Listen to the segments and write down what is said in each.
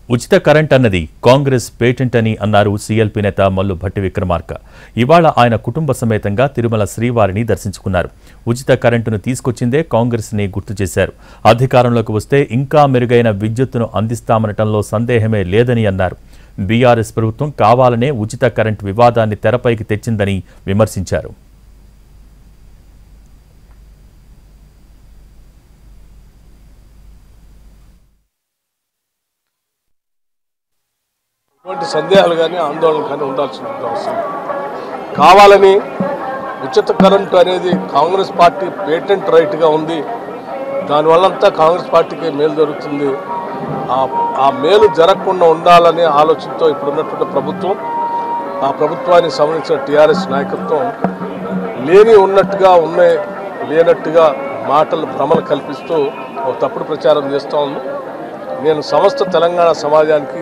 ఉచిత కరెంట్ అన్నది కాంగ్రెస్ పేటెంట్ అని అన్నారు సీఎల్పీ నేత మల్లు భట్టి విక్రమార్క ఇవాళ ఆయన కుటుంబ సమేతంగా తిరుమల శ్రీవారిని దర్శించుకున్నారు ఉచిత కరెంటును తీసుకొచ్చిందే కాంగ్రెస్ ని గుర్తు చేశారు అధికారంలోకి వస్తే ఇంకా మెరుగైన విద్యుత్తును అందిస్తామనటంలో సందేహమే లేదని అన్నారు బీఆర్ఎస్ ప్రభుత్వం కావాలనే ఉచిత కరెంట్ వివాదాన్ని తెరపైకి తెచ్చిందని విమర్శించారు ఎటువంటి సందేహాలు కానీ ఆందోళన కానీ ఉండాల్సిన అవసరం లేదు. కావాలని ఉచిత కరెంటు అనేది కాంగ్రెస్ పార్టీ పేటెంట్ రైట్గా ఉంది దానివల్లంతా కాంగ్రెస్ పార్టీకి మేలు జరుగుతుంది ఆ ఆ మేలు జరగకుండా ఉండాలనే ఆలోచనతో ఇప్పుడున్నటువంటి ప్రభుత్వం ఆ ప్రభుత్వానికి సంబంధించిన టీఆర్ఎస్ నాయకత్వం లేని ఉన్నట్టుగా ఉన్నాయి లేనట్టుగా మాటలు భ్రమలు కల్పిస్తూ ఒక తప్పుడు ప్రచారం చేస్తూ ఉంది నేను సమస్త తెలంగాణ సమాజానికి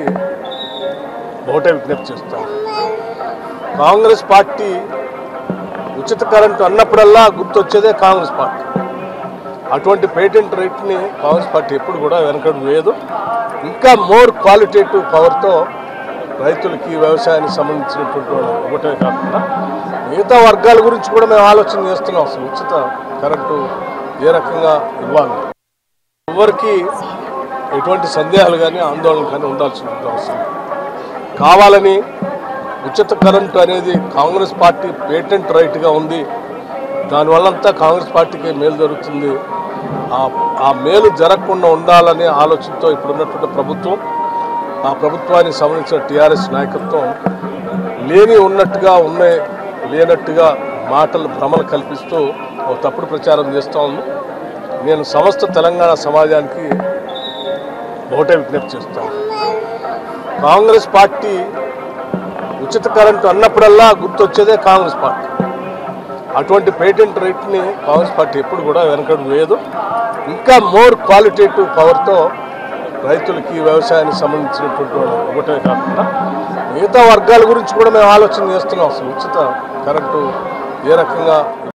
ఒకటే విజ్ఞప్తి చేస్తాను కాంగ్రెస్ పార్టీ ఉచిత కరెంటు అన్నప్పుడల్లా గుర్తొచ్చేదే కాంగ్రెస్ పార్టీ అటువంటి పేటెంట్ రేట్ని కాంగ్రెస్ పార్టీ ఎప్పుడు కూడా వెనకడు వేయదు ఇంకా మోర్ క్వాలిటేటివ్ పవర్తో రైతులకి వ్యవసాయానికి సంబంధించినటువంటి ఒకటే కాకుండా మిగతా వర్గాల గురించి కూడా మేము ఆలోచన చేస్తున్నాం అసలు ఉచిత కరెంటు ఏ రకంగా ఇవ్వాలి ఎవరికి ఎటువంటి సందేహాలు కానీ ఆందోళన కానీ ఉండాల్సిన అవసరం లేదు. కావాలని ఉచిత కరెంటు అనేది కాంగ్రెస్ పార్టీ పేటెంట్ రైట్గా ఉంది దానివల్లంతా కాంగ్రెస్ పార్టీకి మేలు జరుగుతుంది ఆ ఆ మేలు జరగకుండా ఉండాలనే ఆలోచనతో ఇప్పుడున్నటువంటి ప్రభుత్వం ఆ ప్రభుత్వానికి సంబంధించిన టీఆర్ఎస్ నాయకత్వం లేని ఉన్నట్టుగా ఉన్నాయి లేనట్టుగా మాటలు భ్రమలు కల్పిస్తూ ఒక తప్పుడు ప్రచారం చేస్తూ ఉంది నేను సమస్త తెలంగాణ సమాజానికి ఒకటే విజ్ఞప్తి చేస్తాను కాంగ్రెస్ పార్టీ ఉచిత కరెంటు అన్నప్పుడల్లా గుర్తొచ్చేదే కాంగ్రెస్ పార్టీ అటువంటి పేటెంట్ రేట్ని కాంగ్రెస్ పార్టీ ఎప్పుడు కూడా వెనకడు వేయదు ఇంకా మోర్ క్వాలిటేటివ్ పవర్తో రైతులకి వ్యవసాయానికి సంబంధించినటువంటి ఒకటే కాకుండా మిగతా వర్గాల గురించి కూడా మేము ఆలోచన చేస్తున్నాం అసలు ఉచిత కరెంటు ఏ రకంగా